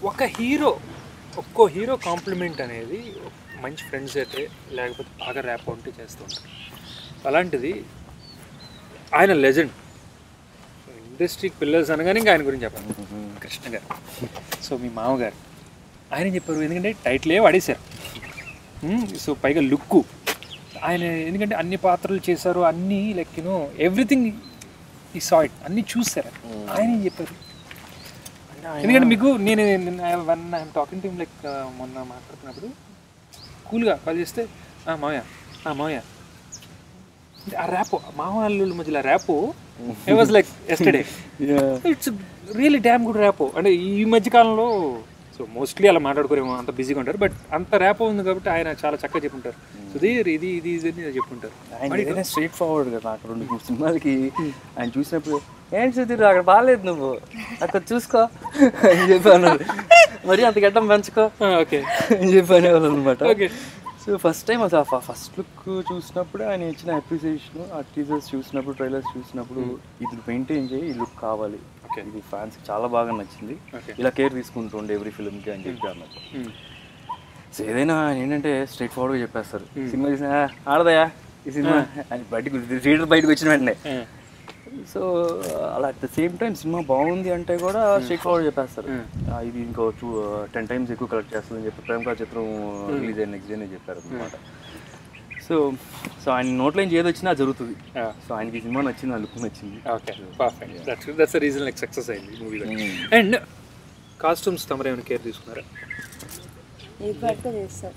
ఒక హీరో ఒక్కో hero complement అనేది మంచి ఫ్రెండ్స్ అయితే లేకపోతే బాగా ర్యాప్ ఉంటే చేస్తూ ఉంటారు అలాంటిది ఆయన లెజెండ్ ఇండస్ట్రీకి పిల్లర్స్ అనగానే ఇంకా ఆయన గురించి చెప్పాలి కృష్ణ గారు సో మీ మామగారు ఆయన చెప్పారు ఎందుకంటే టైటిలే వాడేశారు సో పైగా లుక్కు ఆయన ఎందుకంటే అన్ని పాత్రలు చేశారు అన్నీ లైక్ యూనో ఎవ్రీథింగ్ ఈ సాయిట్ అన్నీ చూసారు ఆయన ఏం చెప్పారు ఎందుకంటే మీకు నేను one I'm talking to like మొన్న మాట్లాడుతున్నప్పుడు కూల్గా కాల్ చేస్తే "ఆ, మావయ్య ఆ, మావయ్య అంటే ఆ ర్యాపో మామ అల్లుళ్ళ మధ్యలో rapport I was like yesterday it's really damn good rapport అంటే ఈ మధ్య కాలంలో సో మోస్ట్లీ అలా మాట్లాడుకోరేమో అంత బిజీగా ఉంటారు బట్ అంత ర్యాపో ఉంది కాబట్టి ఆయన చాలా చక్కగా చెప్పుంటారు సుధీర్ ఇది ఇది ఇది అని చెప్పుంటారు ఆయన ఏదైనా స్ట్రైట్ ఫార్వర్డ్ కదా నాకు రెండు మూడు సినిమాలకి ఆయన చూసినప్పుడు ఏంటి సుధీర్ అక్కడ బాగాలేదు నువ్వు అక్కడ చూసుకో అని చెప్పాను మరి అంత గడ్డం పెంచుకో ఓకే అని చెప్పి అనేవాళ్ళు అనమాట ఓకే సో ఫస్ట్ టైం అసలు ఫస్ట్ లుక్ చూసినప్పుడు ఆయన ఇచ్చిన అప్రిసియేషన్ ఆ టీజర్స్ చూసినప్పుడు ట్రైలర్స్ చూసినప్పుడు ఇది మెయింటైన్ చేయి ఈ లుక్ కావాలి Okay. ఇది ఫ్యాన్స్ చాలా బాగా నచ్చింది Okay. ఇలా కేర్ తీసుకుంటుండే ఎవ్రీ ఫిల్మ్కి అని చెప్పి అన్నట్టు సో ఏదైనా ఆయన ఏంటంటే స్ట్రైట్ ఫార్వర్డ్గా చెప్పేస్తారు సినిమా చూసిన "ఆ, ఆడదయా ఈ సినిమా అని బయటకు థియేటర్ బయటకు వచ్చిన వెంటనే సో అలా at the same time cinema బాగుంది అంటే కూడా స్ట్రైట్ ఫార్వర్డ్ చెప్పేస్తారు ఆ, ఇది ఇంకో టూ టెన్ టైమ్స్ ఎక్కువ కలెక్ట్ చేస్తుందని చెప్పి ప్రేమ కా చిత్రం రిలీజ్ అయిన నెక్స్ట్ డేనే చెప్పారు అనమాట సో సో ఆయన నోట్లో నుంచి ఏది వచ్చినా జరుగుతుంది సో ఆయనకి ఈ సినిమా నచ్చింది ఆ లుక్ నచ్చింది okay perfect that's that's reason like success అయింది మూవీలో అండ్ కాస్ట్యూమ్స్ తమరు ఏమైనా కేర్ తీసుకున్నారా ఏది పడితే చేస్తారు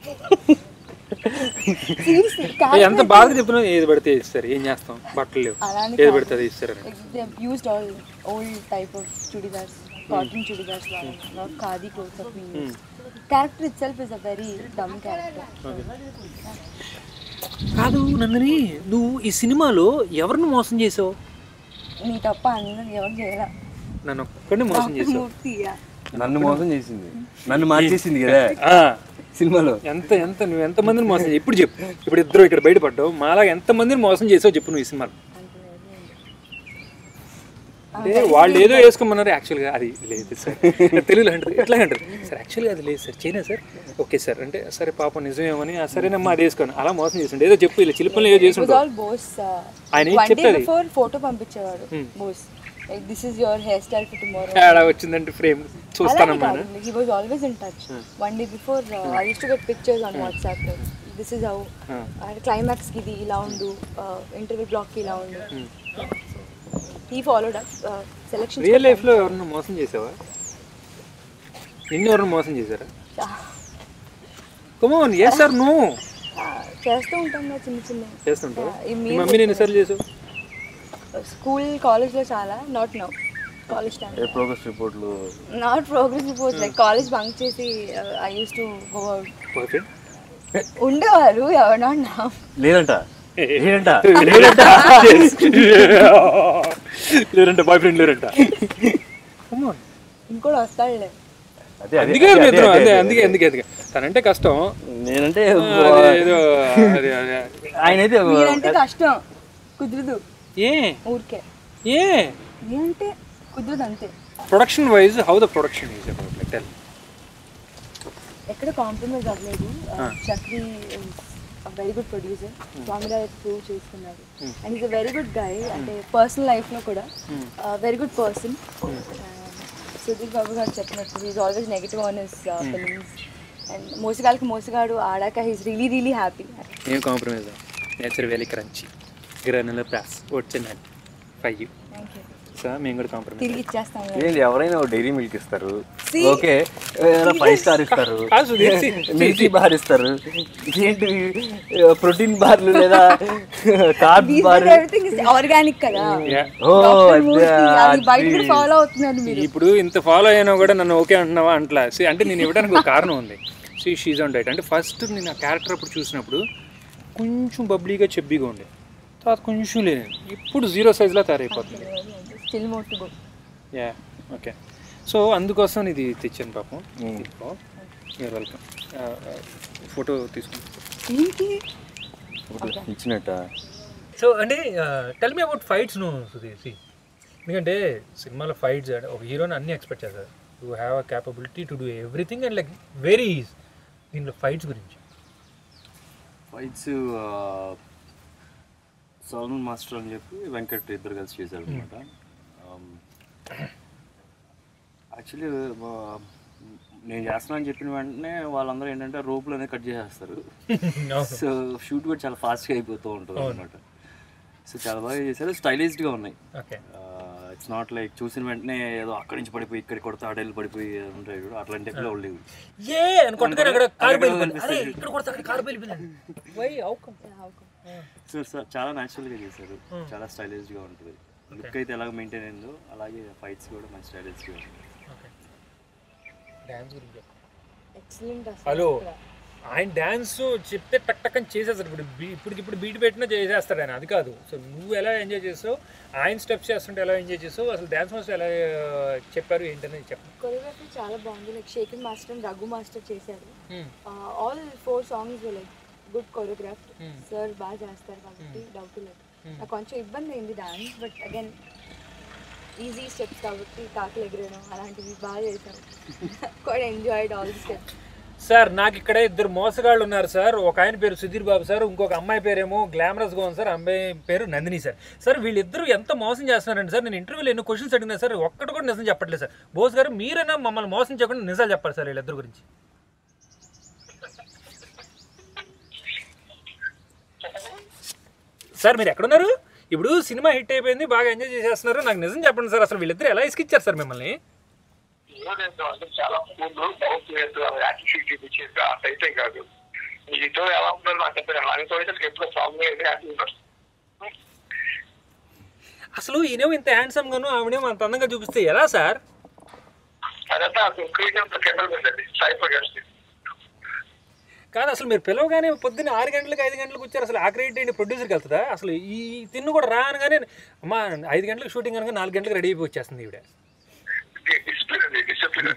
ఏ, ఎంత బాగా చెప్పినా ఏది పడితే ఇస్తారు ఏం చేస్తాం బట్టలు లేవు అలానే ఏది పడితే అది ఇస్తారని used all old type of chudidars cotton chudidars not khadi clothes of me character itself is a very dumb character కాదు నందిని నువ్వు ఈ సినిమాలో ఎవరిని మోసం చేసావు నీ తప్ప అందరం ఎవరు చేయరా నన్ను ఒక్కడిని మోసం చేసావు మూర్తి నన్ను మోసం చేసింది నన్ను మార్చేసింది కదా ఆ, సినిమాలో ఎంత ఎంత నువ్వు ఎంత మందిని మోసం చేసావు ఇప్పుడు చెప్పు ఇప్పుడు ఇద్దరు ఇక్కడ బయటపడ్డావు మాలా ఎంత మందిని మోసం చేసావు చెప్పు నువ్వు ఈ సినిమాలో అంటే వాళ్ళు ఏదో వేసుకోమన్నారు యాక్చువల్గా అది లేదు సార్ తెలుగులో అంటారు ఎట్లా అంటారు సార్ యాక్చువల్గా అది లేదు sir China sir okay sir అంటే సరే పాపం నిజమేమని "ఆ, సరేనమ్మా అది వేసుకోను అలా మోసం చేసిండు ఏదో చెప్పు ఇలా చిలుపలు ఏదో చేసి వాజ్ ఉంటావు ఆల్ బోస్ ఆయన ఏం వన్ డే చెప్పేది? బిఫోర్ ఫోటో పంపించేవాడు Bose like this is your hair style for tomorrow తేడా వచ్చిందంటే ఫ్రేమ్ చూస్తానమ్మా he was always in touch one day before I use to get pictures on WhatsApp this is how climax కి ఇది ఇలా ఉండు interview block కి ఇలా ఉండు he followed up selection real లైఫ్లో ఎవరన్నా మోసం చేసావా నిన్ను ఎవరన్నా మోసం చేశారా కమోన్ ఏ సార్ నో చేస్తూ ఉంటాం కదా చిన్న చిన్న చేస్తుంటావు ఈ మీ మీరు మమ్మీని ఎన్నిసార్లు చేసావు స్కూల్ కాలేజ్లో చాలా not now college time a progress రిపోర్ట్లు not progress reports like college bunk చేసి I use to go out perfect ఉండేవారు ఎవరు నాట్ నా లేదంట లేదంట లేరంట బాయ్ ఫ్రెండ్ లేరంట కమోన్ ఇంకోటి వస్తాడులే అదే అదే అందుకే మీ ఇద్దరం అదే అందుకే అందుకే అందుకే తనంటే కష్టం నేనంటే అదే ఏదో అదే అదే ఆయన అయితే మీరంటే కష్టం కుదరదు ఏ ఊరికే ఏ నేనంటే కుదరదు అంతే production wise how the production is about like tell ఎక్కడ కాంప్రమైజ్ అవ్వలేదు Chakri very good producer Swamiraj prove చేసుకున్నారు and is a very good guy అంటే పర్సనల్ లైఫ్లో కూడా very good person Sudheer Babu గారు చెప్పినట్టు is always negative on his films and మోసగాళ్ళకి మోసగాడు ఆడాక హీస్ రియలీ రియలీ హ్యాపీ ఏం compromise nature very crunchy granular plus వచ్చిందండి ఫైవ్ థ్యాంక్ యూ సార్ మేము కూడా కాంప్రమైజ్ తిరిగి ఇచ్చేస్తాం ఏంటి ఎవరైనా డైరీ మిల్క్ ఇస్తారు See? ఓకే ఫైవ్ స్టార్ ఇస్తారు కాదు సుధీర్, see, మిల్కీ బార్ ఇస్తారు ఏంటి ప్రోటీన్ బార్లు లేదా carb bar everything is organic కదా Yeah. ఓ Dr. మూర్తి, అది బయట కూడా ఫాలో అవుతున్నారు మీరు ఇప్పుడు ఇంత ఫాలో అయినా కూడా నన్ను ఓకే అంటున్నావా అంటలా See, అంటే నేను ఇవ్వడానికి ఒక కారణం ఉంది సో షీజ్ ఆన్ డైట్ అంటే ఫస్ట్ నేను ఆ క్యారెక్టర్ అప్పుడు చూసినప్పుడు కొంచెం బబ్లీగా చెబ్బీగా ఉండే తర్వాత కొంచెం లేదు ఇప్పుడు జీరో సైజ్లో తయారైపోతుంది still more to go ya okay so అందుకోసం ఇది తెచ్చాను పాపం మీరు వెల్కమ్ ఫోటో తీసుకుంటాను ఏంటి ఇచ్చినట్ట సో అంటే టెల్ మీ అబౌట్ ఫైట్స్ నువ్వు సుధీర్ see. ఎందుకంటే సినిమాలో ఫైట్స్ ఒక హీరోని అన్ని ఎక్స్పెక్ట్ చేస్తారు to have a capability to do everything and like very is దీంట్లో ఫైట్స్ గురించి ఫైట్స్ సల్మాన్ మాస్టర్ అని చెప్పి వెంకట్ ఇద్దరు కలిసి చేశారు అనమాట యాక్చువల్లీ నేను చేస్తున్నా అని చెప్పిన వెంటనే వాళ్ళందరూ ఏంటంటే రోపులు అనేది కట్ చేసేస్తారు సో షూట్ కూడా చాలా ఫాస్ట్గా అయిపోతూ ఉంటుంది అనమాట సో చాలా బాగా చేశారు స్టైలిష్డ్గా ఉన్నాయి ఓకే ఇట్స్ నాట్ లైక్ చూసిన వెంటనే ఏదో అక్కడి నుంచి పడిపోయి ఇక్కడ కొడతా అడేళ్ళు పడిపోయి ఉంటాయి చూడు అట్లాంటి టైప్లో ఉండేవి ఏ అని కొట్టగానే అక్కడ కారు అక్కడ వెళ్ళిపోయింది కనిపిస్తుంది. అరే ఇక్కడ కొడతా అక్కడ కారు వెళ్ళిపోయింది వై అవుకమ్ సో సార్ చాలా న్యాచురల్గా చేశారు చాలా స్టైలిష్గా ఉంటుంది లుక్ అయితే ఎలాగ మెయింటైన్ అయిందో అలాగే ఫైట్స్ కూడా మంచి స్టైలిష్గా ఉంటుంది ఓకే డ్యాన్స్ గురించి చెప్పు. ఎక్సలెంట్ అసలు హలో ఆయన డ్యాన్స్ చెప్తే టక్ టక్ అని చేసేస్తాడు ఇప్పుడు బీ- ఇప్పటికి ఇప్పుడు బీట్ పెట్టినా చేసేస్తాడు ఆయన అది కాదు సో నువ్వు ఎలా ఎంజాయ్ చేసావు ఆయన స్టెప్స్ చేస్తుంటే ఎలా ఎంజాయ్ చేసావు అసలు డ్యాన్స్ మాస్టర్ ఎలా ఆ, చెప్పారు ఏంటనేది చెప్పు కొరియోగ్రఫీ చాలా బాగుంది like Shekar master and Raghu master చేశారు Hmm. All four songs like good choreograph Hmm. Sir బాగా చేస్తారు కాబట్టి డౌట్ లేదు నాకు కొంచెం ఇబ్బంది అయింది dance but again easy steps కాబట్టి కాకులు ఎగరడం అలాంటివి బాగా చేశాను కూడా enjoyed all the steps sir నాకు ఇక్కడ ఇద్దరు మోసగాళ్ళు ఉన్నారు సార్ ఒక ఆయన పేరు సుధీర్ బాబు సార్ ఇంకొక అమ్మాయి పేరేమో గ్లామరస్గా ఉంది సార్ అమ్మాయి పేరు నందిని సార్ సార్ వీళ్ళిద్దరూ ఎంత మోసం చేస్తున్నారండి సార్ నేను ఇంటర్వ్యూలో ఎన్నో క్వశ్చన్స్ అడిగినా సార్ ఒక్కటి కూడా నిజం చెప్పట్లేదు సార్ బోస్ గారు మీరైనా మమ్మల్ని మోసం చేయకుండా నిజాలు చెప్పాలి సార్ వీళ్ళిద్దరు గురించి సార్ మీరు ఎక్కడున్నారు ఇప్పుడు సినిమా హిట్ అయిపోయింది బాగా ఎంజాయ్ చేసేస్తున్నారు నాకు నిజం చెప్పండి సార్ అసలు వీళ్ళిద్దరు ఎలా ఇసుకిచ్చారు సార్ మిమ్మల్ని లేదు అంటే చాలా కూల్ డౌట్ లేదు యాటిట్యూడ్ చూపించేది అట్లయితే కాదు మీతో ఎలా ఉన్నారు నాకు చెప్పారు నాతో అయితే ఎప్పుడు ప్రాబ్లం లేదు హ్యాపీ ఉన్నారు అసలు ఈయనేమో ఇంత హ్యాండ్సమ్ గాను ఆవిడేమో అంత అందంగా చూపిస్తే ఎలా సార్ అదంతా క్రియేటివ్ కెమెరా వెళ్ళండి సైఫర్ చేస్తే కాదు అసలు మీరు పిలవగానే పొద్దున్న ఆరు గంటలకు ఐదు గంటలకు వచ్చారు అసలు ఆ క్రెడిట్ ఏంటి ప్రొడ్యూసర్కి వెళ్తుందా అసలు ఈ తిన్ను కూడా రా అనగానే అమ్మా ఐదు గంటలకు షూటింగ్ అనగా నాలుగు గంటలకు రెడీ అయిపోయి వచ్చేస్తుంది ఈవిడ డిసిప్లిన్ అండి discipline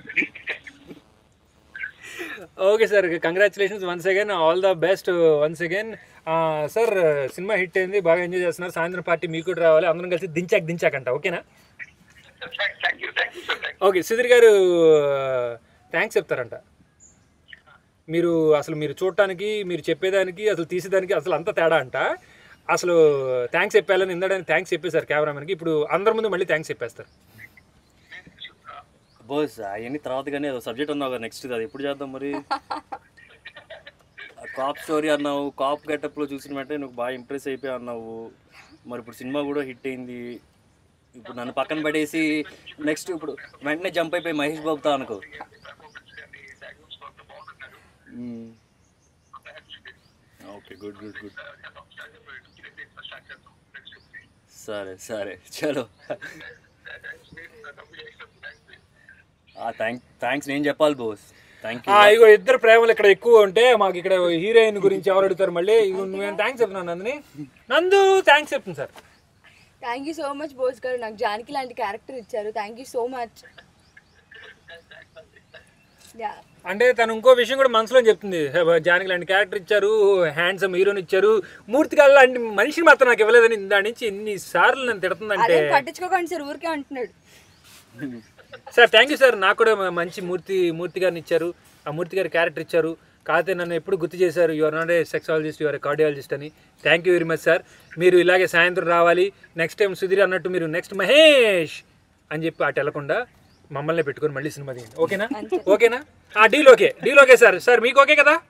okay sir congratulations once again all the best once again sir cinema hit అయింది బాగా ఎంజాయ్ చేస్తున్నారు సాయంత్రం పార్టీ మీకు కూడా రావాలి అందరం కలిసి దించాక దించాకంట ఓకేనా thank you thank you sir thank okay Sudheer గారు థ్యాంక్స్ చెప్తారంట మీరు అసలు మీరు చూడటానికి మీరు చెప్పేదానికి అసలు తీసేదానికి అసలు అంత తేడా అంట అసలు థ్యాంక్స్ చెప్పాలని ఇందడానికి థ్యాంక్స్ చెప్పేశారు కెమెరామెన్కి ఇప్పుడు అందరి ముందు మళ్ళీ థ్యాంక్స్ చెప్పేస్తారు బోస్ అవన్నీ తర్వాత కానీ ఏదో సబ్జెక్ట్ అన్నావు కదా నెక్స్ట్ అది ఎప్పుడు చేద్దాం మరి కాప్ స్టోరీ అన్నావు కాప్ గెటప్లో చూసిన వెంటనే నువ్వు బాగా ఇంప్రెస్ అయిపోయి అన్నావు మరి ఇప్పుడు సినిమా కూడా హిట్ అయింది ఇప్పుడు నన్ను పక్కన పడేసి నెక్స్ట్ ఇప్పుడు వెంటనే జంప్ అయిపోయి మహేష్ బాబుతో అనుకో ఓకే గుడ్ గుడ్ గుడ్ సరే సరే చలో థ్యాంక్ థ్యాంక్స్ నేను చెప్పాలి బోస్ థ్యాంక్ యూ ఆ, ఇగో ఇద్దరు ప్రేమలు ఇక్కడ ఎక్కువ ఉంటే మాకు ఇక్కడ హీరోయిన్ గురించి ఎవరు అడుగుతారు మళ్ళీ ఇగో నేను థ్యాంక్స్ చెప్తున్నాను నందిని నందు థ్యాంక్స్ చెప్తుంది sir thank you so much Bose గారు నాకు జానకి లాంటి క్యారెక్టర్ ఇచ్చారు thank you so much ya అంటే తను ఇంకో విషయం కూడా మనసులో చెప్తుంది జానకి లాంటి క్యారెక్టర్ ఇచ్చారు హ్యాండ్సమ్ హీరోని ఇచ్చారు మూర్తి గారు లాంటి మనిషిని మాత్రం నాకు ఇవ్వలేదని దాని నుంచి ఎన్ని సార్లు నన్ను తిడుతుందంటే అదేం పట్టించుకోకండి సార్ ఊరికే అంటున్నాడు సార్ థ్యాంక్ యూ సార్ నాకు కూడా మ- మంచి మూర్తి మూర్తి గారిని ఇచ్చారు ఆ మూర్తి గారి క్యారెక్టర్ ఇచ్చారు కాకపోతే నన్ను ఎప్పుడు గుర్తు చేశారు your not a sexologist your cardiologist అని thank you very much sir మీరు ఇలాగే సాయంత్రం రావాలి నెక్స్ట్ టైం సుధీర్ అన్నట్టు మీరు నెక్స్ట్ మహేష్ అని చెప్పి అటు వెళ్లకుండా మమ్మల్ని పెట్టుకొని మళ్ళీ సినిమా తీయండి ఓకేనా ఓకేనా ఆ deal okay deal okay sir sir మీకు ఓకే కదా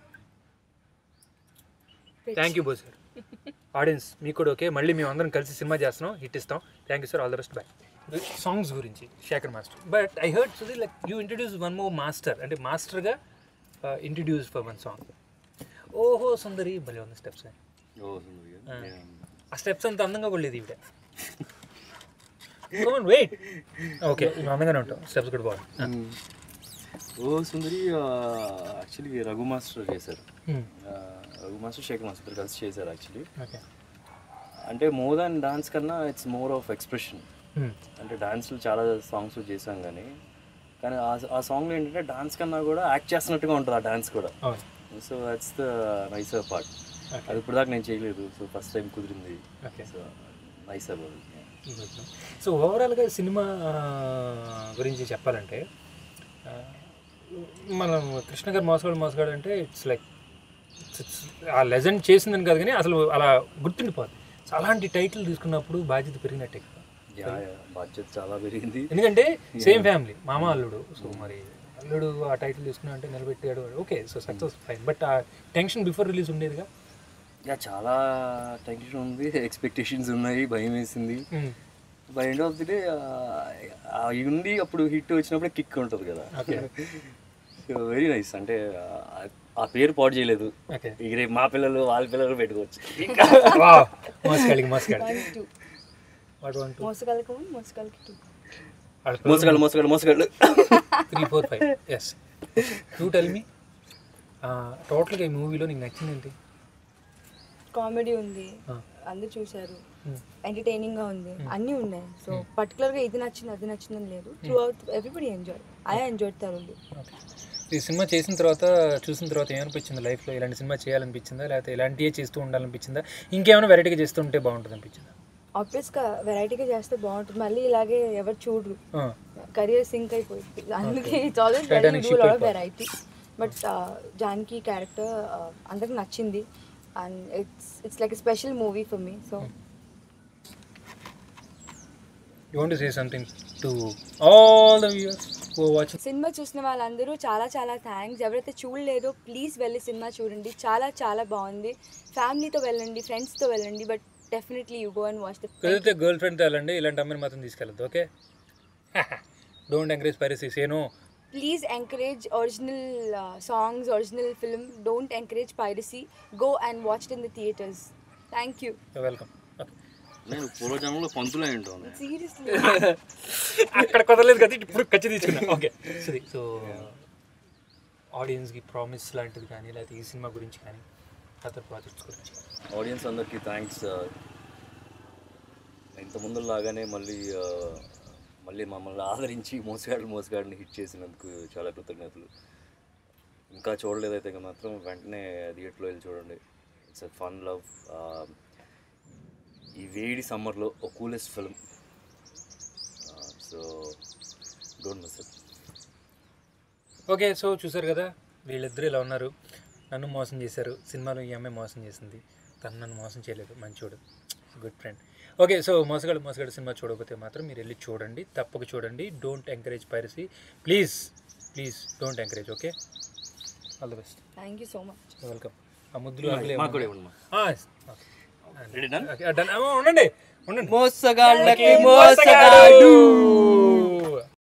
thank you Bose sir audience మీకు కూడా ఓకే మళ్ళీ మేము అందరం కలిసి సినిమా చేస్తున్నాం హిట్ ఇస్తాం thank you sir all the best boy songs గురించి Shekar master but I heard Sudheer like you introduce one more master అంటే మాస్టర్గా ఇంట్రడ్యూస్ ఫర్ వన్ సాంగ్ ఓహో సుందరి భలే ఉంది స్టెప్స్ ఓ సుందరి గారు. నేను- ఆ స్టెప్స్ అంత అందంగా పడలేదు ఈవిడ వెయిట్ ఓకే అందంగానే ఉంటాం స్టెప్స్ కూడా బాగుంది ఓ సుందరి యాక్చువల్లీ రఘు మాస్టర్ చేశారు ఆ, రఘు మాస్టర్ శేఖర్ మాస్టర్ ఇద్దరు కలిసి చేశారు యాక్చువల్లీ ఓకే అంటే మోర్ దాన్ డాన్స్ కన్నా ఇట్స్ మోర్ ఆఫ్ ఎక్స్ప్రెషన్ అంటే డాన్స్లు చాలా సాంగ్స్ చేసాం కానీ కానీ ఆ ఆ సాంగ్లో ఏంటంటే డాన్స్ కన్నా కూడా యాక్ట్ చేస్తున్నట్టుగా ఉంటుంది ఆ డాన్స్ కూడా అవును so that's the nicer part అది ఇప్పుడు దాకా నేను చేయలేదు సో ఫస్ట్ టైం కుదిరింది ఓకే సో నైసర్ సో ఓవరాల్గా సినిమా ఆ, గురించి చెప్పాలంటే మనం కృష్ణ గారు మోసగాడు మోసగాడు అంటే ఇట్స్ లైక్ ఆ లెజెండ్ చేసిందని కాదు కానీ అసలు అలా గుర్తుండిపోదు సో అలాంటి టైటిల్ తీసుకున్నప్పుడు బాధ్యత పెరిగినట్టే కదా యా, యా, బాధ్యత చాలా పెరిగింది ఎందుకంటే సేమ్ ఫ్యామిలీ మామ అల్లుడు సో మరి అల్లుడు ఆ టైటిల్ తీసుకున్నా అంటే నిలబెట్టాడు okay so success fine but ఆ టెన్షన్ బిఫోర్ రిలీజ్ ఉండేదిగా యా చాలా టెన్షన్ ఉంది ఎక్స్పెక్టేషన్స్ ఉన్నాయి భయం వేసింది by end of the day అవి ఉండి అప్పుడు హిట్ వచ్చినప్పుడు కిక్ ఉంటుంది కదా సో వెరీ నైస్ అంటే ఆ- ఆ పేరు పాడు చేయలేదు ఓకే ఇక రేపు మా పిల్లలు వాళ్ళ పిల్లలు పెట్టుకోవచ్చు మోసగాడికి మోసగాడు one two what one two మోసగాళ్ళకి వన్ మోసగాళ్ళకి టూ మోసగాళ్ళు మోసగాళ్ళు మోసగాళ్ళు three four five yes to tell me టోటల్గా ఈ మూవీలో నీకు నచ్చింది ఏంటి కామెడీ ఉంది Ah. అందరు చూశారు Hmm. ఎంటర్టైనింగ్ గా ఉంది అన్నీ ఉన్నాయి సో పర్టికులర్ గా ఇది నచ్చింది అది నచ్చిందని లేదు throughout everybody enjoy I enjoy Tarun okay ఈ సినిమా చేసిన తర్వాత చూసిన తర్వాత ఏమనిపించింది లైఫ్లో ఇలాంటి సినిమా చేయాలనిపించిందా లేకపోతే ఇలాంటివే చేస్తూ ఉండాలనిపించిందా ఇంకేమైనా వెరైటీగా చేస్తూ ఉంటే బాగుంటుంది అనిపించిందా ఆబ్వియస్ గా వెరైటీగా చేస్తే బాగుంటుంది మళ్ళీ ఇలాగే ఎవరు చూడరు ఆ, కెరియర్ సింక్ అయిపోయింది అందుకే it's always Titanic do ship lot అయిపోయింది. వెరైటీ బట్ జాన్కి క్యారెక్టర్ అందరికి నచ్చింది and it's it's like special movie for me so you want say something to all the viewers who watching cinema చూసిన వాళ్ళందరూ చాలా చాలా thanks ఎవరైతే చూడలేదో ప్లీజ్ వెళ్ళి cinema చూడండి చాలా చాలా బాగుంది ఫ్యామిలీతో వెళ్ళండి ఫ్రెండ్స్తో వెళ్ళండి but definitely you go and watch the కుదిరితే గర్ల్ ఫ్రెండ్తో వెళ్ళండి ఇలాంటి అమ్మాయిని మాత్రం తీసుకెళ్ళద్దు ఓకే డోంట్ ఎంకరేజ్ పైరసీస్ ఏనో please encourage original songs original film don't encourage piracy go and watch it in the theatres thank you welcome okay నేను పూర్వజన్మలో పంతులే ఉంటాను సీరియస్లీ అక్కడ కుదరలేదు కదా ఇప్పుడు ఖచ్చితంగా తీసుకున్నా ఓకే సరే సో ఆడియన్స్కి ప్రామిస్ లాంటిది కానీ లేకపోతే ఈ సినిమా గురించి కానీ అదర్ ప్రాజెక్ట్స్ గురించి ఆడియన్స్ అందరికీ థ్యాంక్స్ ఇంత ముందు లాగానే మళ్ళీ ఆ, మళ్ళీ మమ్మల్ని ఆదరించి మోసగాడు మోసగాడిని హిట్ చేసినందుకు చాలా కృతజ్ఞతలు ఇంకా చూడలేదైతే ఇక మాత్రం వెంటనే థియేటర్లో వెళ్ళి చూడండి ఇట్స్ ఎ ఫన్ లవ్ ఈ వేడి సమ్మర్లో ఒక coolest film so don't miss it okay so చూసారు కదా వీళ్ళిద్దరు ఇలా ఉన్నారు నన్ను మోసం చేశారు సినిమాలో ఈ అమ్మాయి మోసం చేసింది తను నన్ను మోసం చేయలేదు మంచోడు గుడ్ ఫ్రెండ్ ఓకే సో మోసగాడు మోసగాడు సినిమా చూడకపోతే మాత్రం మీరు వెళ్ళి చూడండి తప్పక చూడండి don't encourage piracy please please don't encourage okay all the best thank you so much welcome ఆ ముద్దులు ఆకలి మాకు కూడా ఇవ్వండి మా. Ready, done? Okay, done. ఆ, ఉండండి ఉండండి మోసగాళ్ళకి మోసగాడు